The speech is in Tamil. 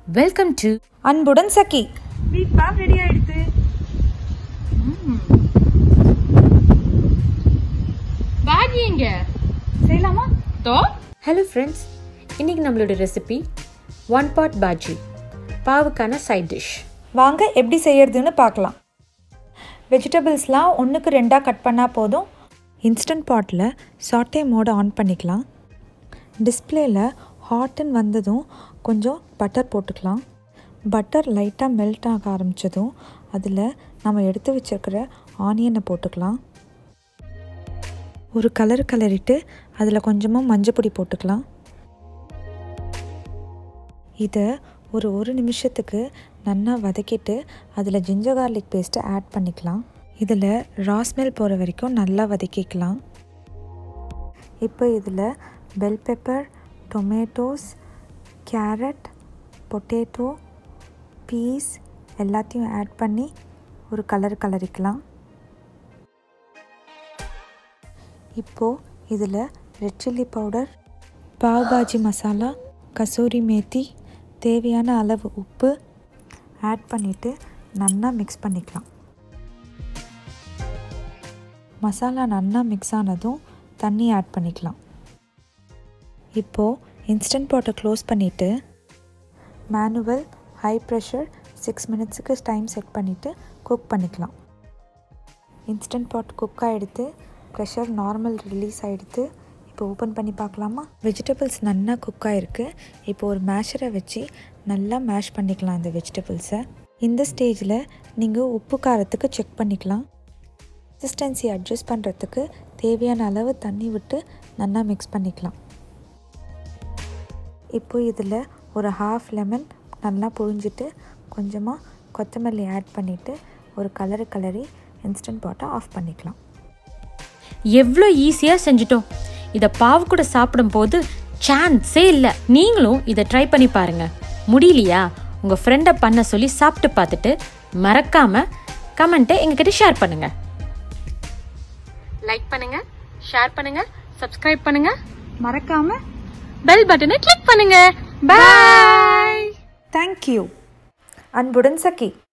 வெல்கம் டு அன்புடன் சகி பீஃப் பாப் ரெடி ஆயிடுது பாஜி எங்க செய்யலாமா தோ ஹலோ ஃப்ரெண்ட்ஸ் இன்றைக்கி நம்மளோட ரெசிபி ஒன் பாட் பாஜி பாவுக்கான சைட் டிஷ் வாங்க எப்படி செய்யறதுன்னு பார்க்கலாம் வெஜிடபிள்ஸ்லாம் ஒன்றுக்கு ரெண்டாக கட் பண்ணால் போதும் இன்ஸ்டன்ட் பாட்டில் சாட்டே மோடை ஆன் பண்ணிக்கலாம் டிஸ்பிளேயில் ஹாட்டுன்னு வந்ததும் கொஞ்சம் பட்டர் போட்டுக்கலாம் பட்டர் லைட்டாக மெல்ட் ஆக ஆரம்பித்ததும் அதில் நம்ம எடுத்து வச்சிருக்கிற ஆனியனை போட்டுக்கலாம் ஒரு கலர் கலரிட்டு அதில் கொஞ்சமாக மஞ்சப்பொடி போட்டுக்கலாம் இதை ஒரு ஒரு நிமிஷத்துக்கு நல்லா வதக்கிட்டு அதில் ஜிஞ்சர் கார்லிக் பேஸ்ட்டை ஆட் பண்ணிக்கலாம் இதில் ராஸ்மெல் போகிற வரைக்கும் நல்லா வதக்கிக்கலாம் இப்போ இதில் bell pepper tomatoes carrot potato peas எல்லாத்தையும் ஆட் பண்ணி ஒரு கலர் கலரிக்கலாம் இப்போது இதில் red chilli powder pav bhaji masala kasuri methi தேவையான அளவு உப்பு ஆட் பண்ணிவிட்டு நல்லா மிக்ஸ் பண்ணிக்கலாம் மசாலா நல்லா மிக்ஸ் ஆனதும் தண்ணி ஆட் பண்ணிக்கலாம் இப்போது இன்ஸ்டன்ட் பாட்டை க்ளோஸ் பண்ணிவிட்டு மேனுவல் ஹை ப்ரெஷர் சிக்ஸ் மினிட்ஸுக்கு டைம் செட் பண்ணிவிட்டு குக் பண்ணிக்கலாம் இன்ஸ்டன்ட் பாட் குக் ஆகிடுத்து ப்ரெஷர் நார்மல் ரிலீஸ் ஆகிடுத்து இப்போ ஓப்பன் பண்ணி பார்க்கலாமா வெஜிடபிள்ஸ் நல்லா குக் ஆகிருக்கு இப்போ ஒரு மேஷரை வச்சு நல்லா மேஷ் பண்ணிக்கலாம் இந்த வெஜிடபிள்ஸை இந்த ஸ்டேஜில் நீங்கள் உப்பு காரத்துக்கு செக் பண்ணிக்கலாம் கன்சிஸ்டன்சி அட்ஜஸ்ட் பண்ணுறதுக்கு தேவையான அளவு தண்ணி விட்டு நல்லா மிக்ஸ் பண்ணிக்கலாம் இப்போ இதில் ஒரு ஹாஃப் லெமன் நல்லா புழிஞ்சிட்டு கொஞ்சமாக கொத்தமல்லி ஆட் பண்ணிவிட்டு ஒரு கலரு கலரி இன்ஸ்டன்ட் பாட்டை ஆஃப் பண்ணிக்கலாம் எவ்வளோ ஈஸியாக செஞ்சிட்டோம் இதை பாவு கூட சாப்பிடும்போது சான்ஸே இல்லை நீங்களும் இதை ட்ரை பண்ணி பாருங்க முடியலையா உங்கள் ஃப்ரெண்டை பண்ண சொல்லி சாப்பிட்டு பார்த்துட்டு மறக்காம கமெண்ட்டை எங்ககிட்ட ஷேர் பண்ணுங்க லைக் பண்ணுங்க ஷேர் பண்ணுங்க சப்ஸ்கிரைப் பண்ணுங்க மறக்காம பெல் பட்டனை கிளிக் பண்ணுங்க பாய் தேங்க்யூ அன்புடன் சகி